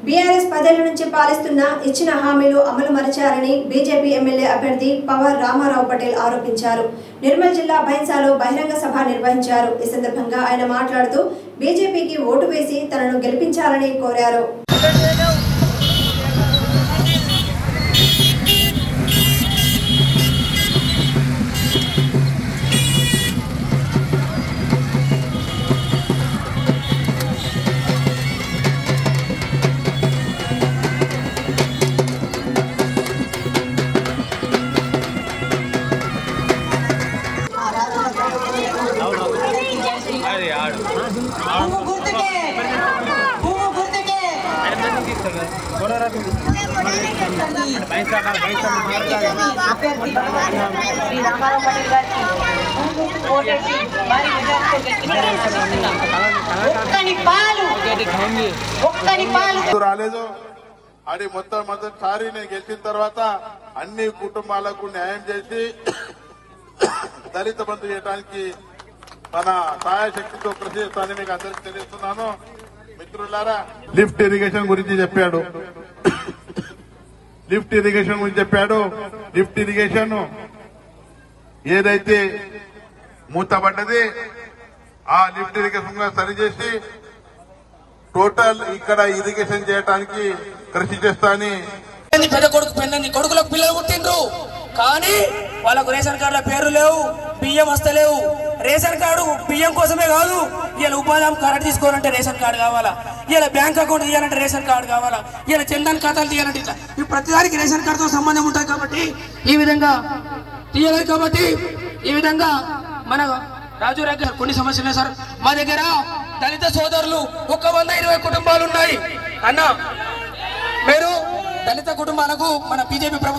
BRS పదేళ్ల నుంచి పాలిస్తున్న ఇచ్చిన హామీలు అమలు మరచారని బీజేపీ ఎమ్మెల్యే అభ్యర్థి పవర్ రామారావు పటేల్ ఆరోపించారు నిర్మల్ జిల్లా బైన్సాలో బహిరంగ సభ నిర్వహించారు ఈ సందర్భంగా ఆయన మాట్లాడుతూ బీజేపీకి ఓటు వేసి తనను గెలిపించాలని కోరారు పువ్వు గుర్తుకే పువ్వు గుర్తుకే అభ్యర్థి శ్రీ రామారావు పటేల్ గారికి ఓటేసి భారీ మెజార్టీతో గెలిపించాలని ఒక్కని పాలు ఒక్కని పాలు ఎందుకు రాలేదు అది మొత్తం మొదటిసారి నేను గెలిచిన తర్వాత అన్ని కుటుంబాలకు న్యాయం చేసి దళిత బంధు చేయడానికి తన సహాయ శక్తితో కృషి చేస్తానని మీకు అందరికీ తెలియజేస్తున్నాను మిత్రులారా లిఫ్ట్ ఇరిగేషన్ గురించి చెప్పాడు లిఫ్ట్ ఇరిగేషన్ గురించి చెప్పాడు లిఫ్ట్ ఇరిగేషన్ ఏదైతే మూతపడ్డది ఆ లిఫ్ట్ ఇరిగేషన్ కూడా సరిచేసి టోటల్ ఇక్కడ ఇరిగేషన్ చేయడానికి కృషి చేస్తా అని పెళ్ళని పెద్ద కొడుకు పెళ్ళని కొడుకులకు పిల్లలు పుట్టిండ్రు కానీ వాళ్ళకు రేషన్ కార్డుల పేర్లు లేవు బియ్యం వస్తలేవు రేషన్ కార్డు బియ్యం కోసమే కాదు ఇలా ఉపాధి హామీ కార్డు తీసుకోవాలంటే రేషన్ కార్డు కావాలా ఇలా బ్యాంక్ అకౌంట్ తీయాలంటే రేషన్ కార్డు కావాలా ఇలా చందన్ ఖాతాలు తీయాలంటే ఇట్లా ఈ ప్రతిదానికి రేషన్ కార్డుతో సంబంధం ఉంటుంది కాబట్టి ఈ విధంగా తీయలేదు కాబట్టి ఈ విధంగా మన రాజు దగ్గర కొన్ని సమస్యలు ఉన్నాయి సార్ మా దగ్గర దళిత సోదరులు ఒక వంద ఇరవై కుటుంబాలు ఉన్నాయి అన్న మీరు దళిత కుటుంబాలకు మన బీజేపీ ప్రభుత్వం